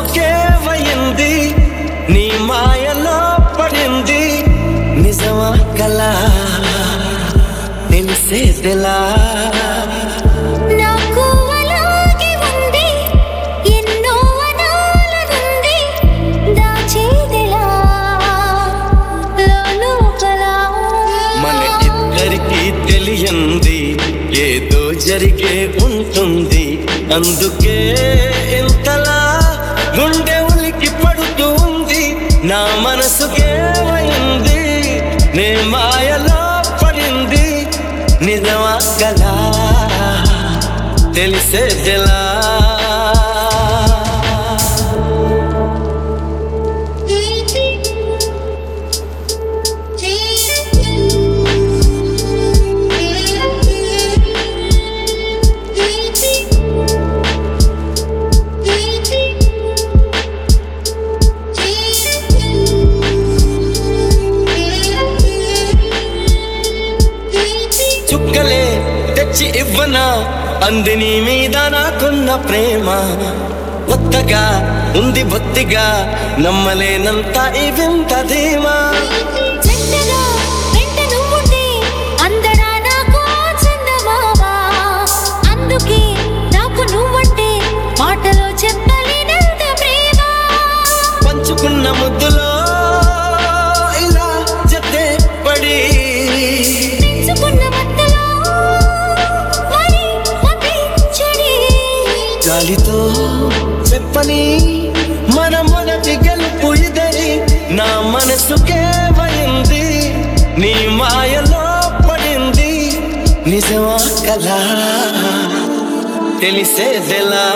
మనసుకేవయింది నీ మాయలో పడింది నిజమా కలా తెలిసేదెలా నాకు అలాగే ఉంది ఎన్నో అనాలనుంది దాచేదెలా లోపల మన ఇద్దరికి తెలియంది ఏదో జరిగే ఉంటుంది అందుకే ఇంతలా గుండె ఉలికి పడుతూ ఉంది నా మనసుకేమైంది నే మాయలో పడింది నిజమా కదా తెలిసేదెలా చుక్కలే తెచ్చి ఇవ్వనా అందిని మీద నాకున్న ప్రేమ కొత్తగా ఉంది బొత్తిగా నమ్మలేనంత ఈ వింత ధీమా జంటగా వెంట నువ్వుంటే అందరా నాకు చందమావా అందుకే నాకు నువ్వంటే మాటలో చెప్పలేనంత ప్రేమ పంచుకున్న ముద్దులో ఇలా జతే పడి పెంచుకున్న మత్తలో మరి మతి చెడి గాలితో చెప్పని మన మొదటి గెలుపు ఇదని నా మనసుకేమైంది నీ మాయలో పడింది నిజమా కలా తెలిసేదెలా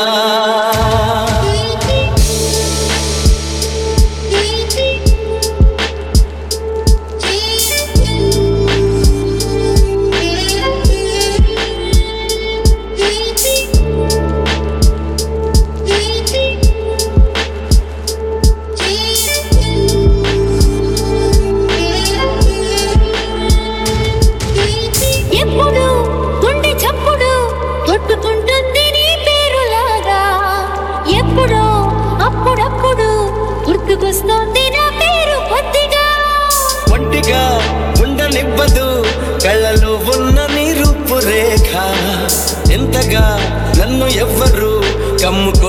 ఎప్పుడు గుండె చప్పుడు కొట్టుకుంటుంది నీ పేరులాగా ఎప్పుడో అప్పుడప్పుడు గుర్తుకొస్తోంది నా పేరు కొద్దిగా ఒంటిగా ఉండనివ్వదు కళ్ళలో ఉన్న నీ రూపురేఖ ఎంతగా నన్ను ఎవ్వరు కమ్ము